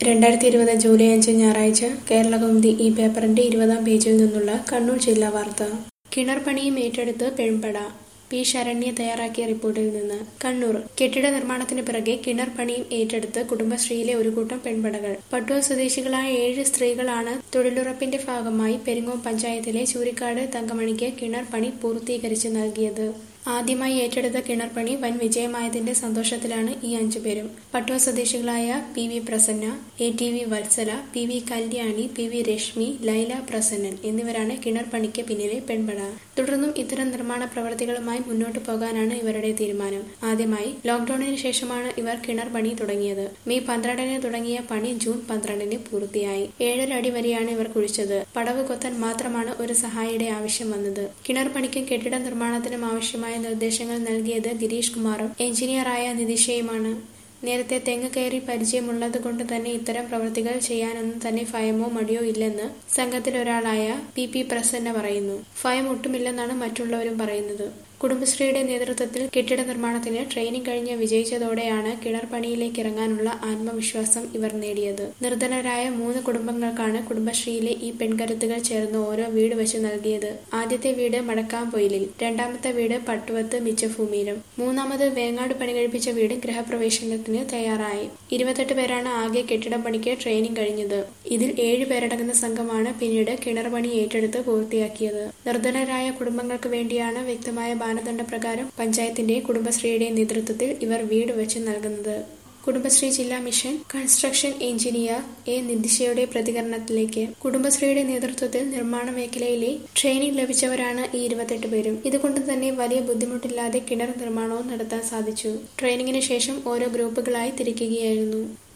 രണ്ടായിരത്തി ഇരുപത് ജൂലൈ അഞ്ച് ഞായറാഴ്ച കേരളകൗമുദി ഈ പേപ്പറിന്റെ ഇരുപതാം പേജിൽ നിന്നുള്ള കണ്ണൂർ ജില്ലാ വാർത്ത കിണർ പണിയും ഏറ്റെടുത്ത് പെൺപട പി ശരണ്യ തയ്യാറാക്കിയ റിപ്പോർട്ടിൽ നിന്ന് കണ്ണൂർ കെട്ടിട നിർമ്മാണത്തിന് പിറകെ കിണർ പണിയും ഏറ്റെടുത്ത് കുടുംബശ്രീയിലെ ഒരു കൂട്ടം പെൺപടകൾ പട്ടുവ സ്വദേശികളായ ഏഴ് സ്ത്രീകളാണ് തൊഴിലുറപ്പിന്റെ ഭാഗമായി പെരിങ്ങോം പഞ്ചായത്തിലെ ചൂരിക്കാട് തങ്കമണിക്ക് കിണർ പണി പൂർത്തീകരിച്ച് നൽകിയത് ആദ്യമായി ഏറ്റെടുത്ത കിണർപ്പണി വൻ വിജയമായതിന്റെ സന്തോഷത്തിലാണ് ഈ അഞ്ചുപേരും പട്ടുവ സ്വദേശികളായ P V Prasanna A T V Valsala P V Kalyani P V Reshmi Laila Prasannan എന്നിവരാണ് കിണർപ്പണിക്ക് പിന്നിലെ പെൺപട തുടർന്നും ഇത്തരം നിർമ്മാണ പ്രവർത്തികളുമായി മുന്നോട്ടു പോകാനാണ് ഇവരുടെ തീരുമാനം ആദ്യമായി ലോക്ഡൌണിന് ശേഷമാണ് ഇവർ കിണർ പണി തുടങ്ങിയത് മെയ് പന്ത്രണ്ടിന് തുടങ്ങിയ പണി ജൂൺ പന്ത്രണ്ടിന് പൂർത്തിയായി ഏഴര അടി വരെയാണ് ഇവർ കുഴിച്ചത് പടവ് കൊത്താൻ മാത്രമാണ് ഒരു സഹായിയുടെ ആവശ്യം വന്നത് കിണർ പണിക്കും കെട്ടിട നിർമ്മാണത്തിനും ആവശ്യമായ നിർദ്ദേശങ്ങൾ നൽകിയത് ഗിരീഷ് കുമാറും എഞ്ചിനീയറായ നിതിഷയുമാണ് നേരത്തെ തെങ്ങ് കയറി പരിചയമുള്ളത് കൊണ്ട് തന്നെ ഇത്തരം പ്രവൃത്തികൾ ചെയ്യാനൊന്നും തന്നെ ഭയമോ മടിയോ ഇല്ലെന്ന് സംഘത്തിലൊരാളായ പി പി പ്രസന്ന പറയുന്നു ഭയം ഒട്ടുമില്ലെന്നാണ് മറ്റുള്ളവരും പറയുന്നത് കുടുംബശ്രീയുടെ നേതൃത്വത്തിൽ കെട്ടിട നിർമ്മാണത്തിന് ട്രെയിനിങ് കഴിഞ്ഞ് വിജയിച്ചതോടെയാണ് കിണർ പണിയിലേക്ക് ഇറങ്ങാനുള്ള ആത്മവിശ്വാസം ഇവർ നേടിയത് നിർധനരായ മൂന്ന് കുടുംബങ്ങൾക്കാണ് കുടുംബശ്രീയിലെ ഈ പെൺകരുത്തുകൾ ചേർന്ന് ഓരോ വീട് വെച്ച് നൽകിയത് ആദ്യത്തെ വീട് മടക്കാംപൊയിലിൽ രണ്ടാമത്തെ വീട് പട്ടുവത്ത് മിച്ചഭൂമിയിലും മൂന്നാമത് വേങ്ങാട് പണി കഴിപ്പിച്ച വീട് ഗൃഹപ്രവേശനത്തിന് തയ്യാറായി ഇരുപത്തെട്ട് പേരാണ് ആകെ കെട്ടിടം പണിക്ക് ട്രെയിനിങ് കഴിഞ്ഞത് ഇതിൽ ഏഴ് പേരടങ്ങുന്ന സംഘമാണ് പിന്നീട് കിണർ പണി ഏറ്റെടുത്ത് പൂർത്തിയാക്കിയത് നിർധനരായ കുടുംബങ്ങൾക്ക് വേണ്ടിയാണ് വ്യക്തമായ മാനദണ്ഡ പ്രകാരം പഞ്ചായത്തിന്റെ കുടുംബശ്രീയുടെ നേതൃത്വത്തിൽ ഇവർ വീട് വെച്ച് നൽകുന്നത് കുടുംബശ്രീ ജില്ലാ മിഷൻ കൺസ്ട്രക്ഷൻ എഞ്ചിനീയർ എ നിതിഷയുടെ പ്രതികരണത്തിലേക്ക് കുടുംബശ്രീയുടെ നേതൃത്വത്തിൽ നിർമ്മാണ മേഖലയിലെ ട്രെയിനിംഗ് ലഭിച്ചവരാണ് ഈ ഇരുപത്തെട്ട് പേരും ഇതുകൊണ്ട് തന്നെ വലിയ ബുദ്ധിമുട്ടില്ലാതെ കിണർ നിർമ്മാണവും നടത്താൻ സാധിച്ചു ട്രെയിനിങ്ങിന് ശേഷം ഓരോ ഗ്രൂപ്പുകളായി തിരിക്കുകയായിരുന്നു